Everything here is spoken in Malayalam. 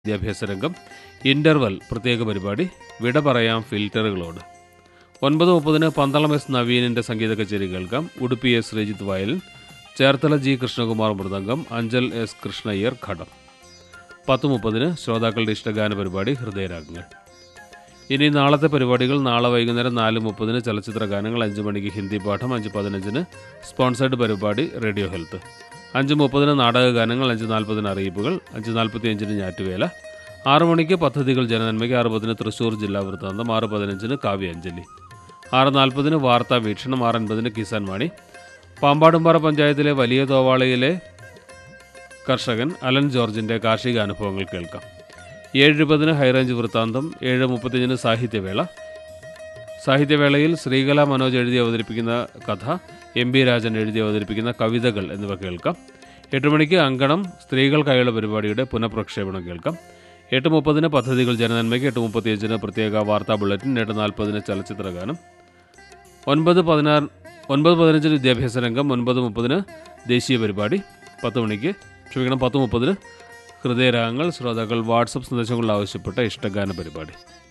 വിദ്യാഭ്യാസ രംഗം ഇൻ്റർവൽ പ്രത്യേക പരിപാടി വിട പറയാം ഫിൽറ്ററുകളോട് ഒൻപത് മുപ്പതിന് പന്തളം എസ് നവീനിൻ്റെ സംഗീത കച്ചേരി കേൾക്കാം Udupi S Rajith violin Cherthala G Krishnakumar mridangam Anchal S Krishnaiyer ghatam പത്ത് മുപ്പതിന് ശ്രോതാക്കളുടെ ഇഷ്ടഗാന പരിപാടി ഹൃദയരാഗങ്ങൾ ഇനി നാളത്തെ പരിപാടികൾ നാളെ വൈകുന്നേരം നാല് മുപ്പതിന് ചലച്ചിത്ര ഗാനങ്ങൾ അഞ്ച് മണിക്ക് ഹിന്ദി പാഠം അഞ്ച് പതിനഞ്ചിന് സ്പോൺസേഡ് പരിപാടി റേഡിയോ ഹെൽത്ത് അഞ്ച് മുപ്പതിന് നാടക ഗാനങ്ങൾ അഞ്ച് നാൽപ്പതിന് അറിയിപ്പുകൾ അഞ്ച് നാൽപ്പത്തി അഞ്ചിന് ഞാറ്റുവേല ആറ് മണിക്ക് പദ്ധതികൾ ജനനന്മയ്ക്ക് ആറ് പതിന് തൃശ്ശൂർ ജില്ലാ വൃത്താന്തം ആറ് പതിനഞ്ചിന് കാവ്യാഞ്ജലി ആറ് നാൽപ്പതിന് വാർത്താ വീക്ഷണം ആറ് അൻപതിന് കിസാൻ വാണി പാമ്പാടുംപാറ പഞ്ചായത്തിലെ വലിയ തോവാളയിലെ കർഷകൻ അലൻ ജോർജിൻ്റെ കാർഷിക അനുഭവങ്ങൾ കേൾക്കാം ഏഴ് ഇരുപതിന് ഹൈറേഞ്ച് വൃത്താന്തം ഏഴ് മുപ്പത്തിയഞ്ചിന് സാഹിത്യവേള സാഹിത്യവേളയിൽ ശ്രീകല മനോജ് എഴുതി അവതരിപ്പിക്കുന്ന കഥ എം ബി രാജൻ എഴുതി അവതരിപ്പിക്കുന്ന കവിതകൾ എന്നിവ കേൾക്കാം എട്ട് മണിക്ക് അങ്കണം സ്ത്രീകൾക്കായുള്ള പരിപാടിയുടെ പുനഃപ്രക്ഷേപണം കേൾക്കാം എട്ട് മുപ്പതിന് പദ്ധതികൾ ജനനന്മയ്ക്ക് എട്ട് മുപ്പത്തിയഞ്ചിന് പ്രത്യേക വാർത്താ ബുള്ളറ്റിൻ എട്ട് നാൽപ്പതിന് ചലച്ചിത്ര ഗാനം ഒൻപത് പതിനാറ് ഒൻപത് പതിനഞ്ചിന് വിദ്യാഭ്യാസ രംഗം ഒൻപത് മുപ്പതിന് ദേശീയ പരിപാടി പത്ത് മണിക്ക് ക്ഷമിക്കണം പത്ത് മുപ്പതിന് ഹൃദയരാഗങ്ങൾ ശ്രോതാക്കൾ വാട്സപ്പ് സന്ദേശങ്ങളിൽ ആവശ്യപ്പെട്ട ഇഷ്ടഗാന പരിപാടി